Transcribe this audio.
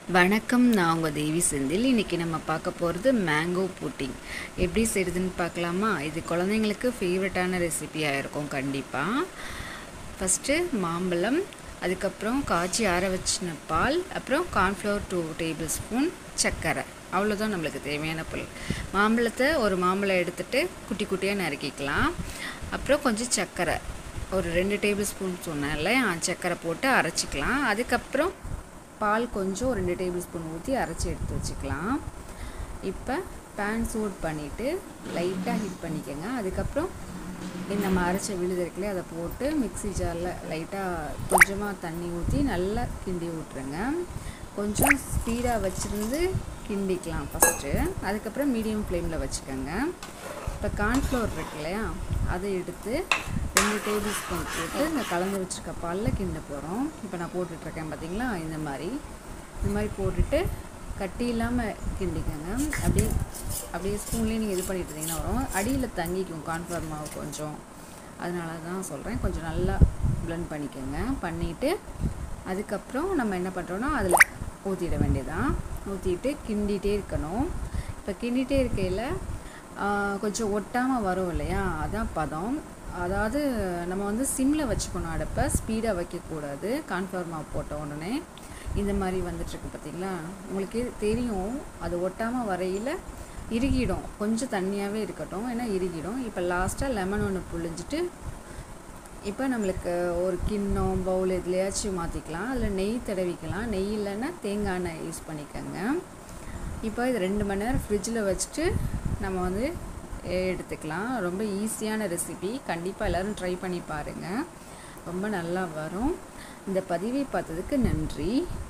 வணக்கம் நான் உங்கள் தேவி செந்தில் இன்றைக்கி நம்ம பார்க்க போகிறது மேங்கோ புட்டிங் எப்படி செய்யுதுன்னு பார்க்கலாமா இது குழந்தைங்களுக்கு ஃபேவரட்டான ரெசிபியாக இருக்கும் கண்டிப்பாக ஃபஸ்ட்டு மாம்பழம் அதுக்கப்புறம் காய்ச்சி ஆற வச்சின பால் அப்புறம் கார்ன்ஃப்ளவர் டூ டேபிள் ஸ்பூன் சர்க்கரை அவ்வளோதான் நம்மளுக்கு தேவையான பொருள் மாம்பழத்தை ஒரு மாம்பழம் எடுத்துகிட்டு குட்டி குட்டியாக நறுக்கிக்கலாம் அப்புறம் கொஞ்சம் சர்க்கரை ஒரு ரெண்டு டேபிள் ஸ்பூன் சொன்னேன்ல சர்க்கரை போட்டு அரைச்சிக்கலாம் அதுக்கப்புறம் பால் கொஞ்சம் ரெண்டு டேபிள் ஸ்பூன் ஊற்றி அரைச்சி எடுத்து வச்சுக்கலாம் இப்போ பேன் சூட் பண்ணிவிட்டு லைட்டாக ஹீட் பண்ணிக்கோங்க அதுக்கப்புறம் இந்த நம்ம அரைச்ச விழுது இருக்குல்லையே அதை போட்டு மிக்ஸி ஜாரில் லைட்டாக கொஞ்சமாக தண்ணி ஊற்றி நல்லா கிண்டி விட்ருங்க கொஞ்சம் ஸ்பீடாக வச்சுருந்து கிண்டிக்கலாம் ஃபஸ்ட்டு அதுக்கப்புறம் மீடியம் ஃப்ளேமில் வச்சுக்கோங்க இப்போ கார்ன்ஃப்ளவர் இருக்கு இல்லையா அதை எடுத்து ரெண்டு டேபிள் ஸ்பூன் போட்டு இந்த கலந்து வச்சுருக்க பாலில் கிண்ட போகிறோம் இப்போ நான் போட்டுட்ருக்கேன் பார்த்தீங்களா இந்த மாதிரி இந்த மாதிரி போட்டுட்டு கட்டி இல்லாமல் கிண்டிக்கோங்க அப்படியே அப்படியே ஸ்பூன்லேயே நீங்கள் இது பண்ணிட்டு இருந்தீங்கன்னா வரும் அடியில் தங்கிக்கும் கார்ன்ஃப்ளவர் மாவு கொஞ்சம் அதனால தான் சொல்கிறேன் கொஞ்சம் நல்லா ப்ளெண்ட் பண்ணிக்கோங்க பண்ணிவிட்டு அதுக்கப்புறம் நம்ம என்ன பண்ணுறோன்னா அதில் ஊற்றிட வேண்டியதான் ஊற்றிட்டு கிண்டிகிட்டே இருக்கணும் இப்போ கிண்டிகிட்டே இருக்கையில் கொஞ்சம் ஒட்டாமல் வரும் இல்லையா அதான் பதம் அதாவது நம்ம வந்து சிம்மில் வச்சுக்கணும் அடுப்பை ஸ்பீடாக வைக்கக்கூடாது கார்ன்ஃப்ளவர் மாவு போட்ட உடனே இந்த மாதிரி வந்துட்டுருக்கு பார்த்தீங்களா உங்களுக்கு தெரியும் அது ஒட்டாமல் வரையில் இறுகிடும் கொஞ்சம் தண்ணியாகவே இருக்கட்டும் ஏன்னா இறுகிடும் இப்போ லாஸ்ட்டாக லெமன் ஒன்று புழிஞ்சிட்டு இப்போ நம்மளுக்கு ஒரு கிண்ணம் பவுல் எதுலையாச்சும் மாற்றிக்கலாம் அதில் நெய் தடவிக்கலாம் நெய் இல்லைன்னா தேங்காய் எண்ணெய் யூஸ் பண்ணிக்கோங்க இப்போ இது ரெண்டு மணி நேரம் ஃப்ரிட்ஜில் வச்சுட்டு நம்ம வந்து எடுத்துக்கலாம் ரொம்ப ஈஸியான ரெசிபி கண்டிப்பாக எல்லோரும் ட்ரை பண்ணி பாருங்கள் ரொம்ப நல்லா வரும் இந்த பதிவை பார்த்ததுக்கு நன்றி